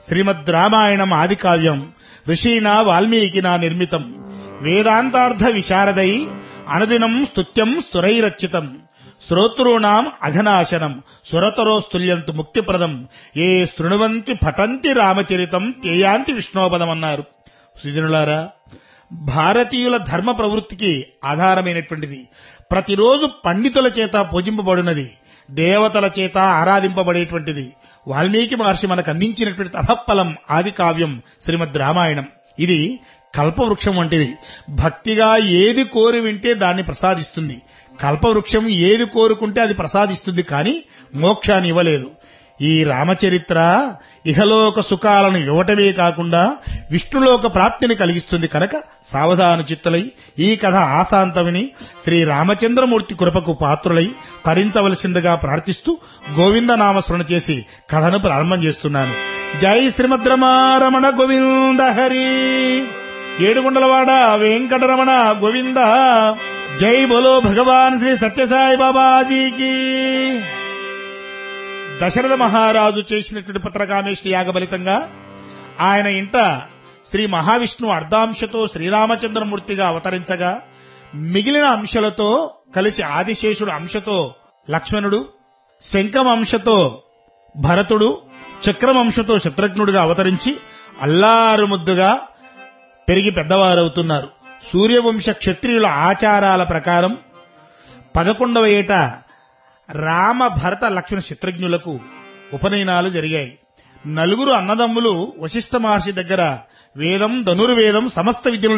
శ్రీమద్ రామాయణం ఆది కావ్యం ఋషీనా వాల్మీకినా నిర్మితం వేదాంతార్థ విశారదై అనుదినం స్తుత్యం స్తురైరచితం శ్రోతॄణాం అఘనాశనం సురతరోస్తుల్యంతు ముక్తిప్రదం ఏ శృణువంతి పఠంతి రామచరితం తేయాంతి విష్ణోపదం అన్నారు సుజనులారా భారతీయుల ధర్మ ప్రవృత్తికి ఆధారమైనటువంటిది ప్రతిరోజు పండితుల చేత పూజింపబడినది దేవతల చేత ఆరాధింపబడేటువంటిది వాల్మీకి మహర్షి మనకు అందించినటువంటి తపఫలం ఆది కావ్యం శ్రీమద్ రామాయణం ఇది కల్పవృక్షం వంటిది భక్తిగా ఏది కోరి వింటే దాన్ని ప్రసాదిస్తుంది కల్పవృక్షం ఏది కోరుకుంటే అది ప్రసాదిస్తుంది కానీ మోక్షాన్ని ఇవ్వలేదు ఈ రామచరిత్ర ఇహలోక సుఖాలను ఇవ్వటమే కాకుండా విష్ణులోక ప్రాప్తిని కలిగిస్తుంది కనుక సావధాన చిత్తులై ఈ కథ ఆశాంతమిని శ్రీ రామచంద్రమూర్తి కృపకు పాత్రులై తరించవలసిందిగా ప్రార్థిస్తూ గోవిందనామస్మరణ చేసి కథను ప్రారంభం చేస్తున్నాను జై శ్రీమద్రమారమణ గోవింద హరి ఏడుగుండలవాడ వెంకటరమణ గోవింద జై బోలో భగవాన్ శ్రీ సత్యసాయి బాబాజీకి దశరథ మహారాజు చేసినటువంటి పత్రకామేష్టి యాగ ఫలితంగా ఆయన ఇంట శ్రీ మహావిష్ణువు అర్ధాంశతో శ్రీరామచంద్రమూర్తిగా అవతరించగా మిగిలిన అంశలతో కలిసి ఆదిశేషుడు అంశతో లక్ష్మణుడు శంఖం అంశతో భరతుడు చక్రం అంశతో శత్రుఘ్నుడుగా అవతరించి అల్లారు ముద్దుగా పెరిగి పెద్దవారవుతున్నారు సూర్యవంశ క్షత్రియుల ఆచారాల ప్రకారం పదకొండవ ఏట రామ భరత లక్ష్మణ శత్రుఘ్నులకు ఉపనయనాలు జరిగాయి నలుగురు అన్నదమ్ములు వశిష్ఠ మహర్షి దగ్గర వేదం ధనుర్వేదం సమస్త విద్యలు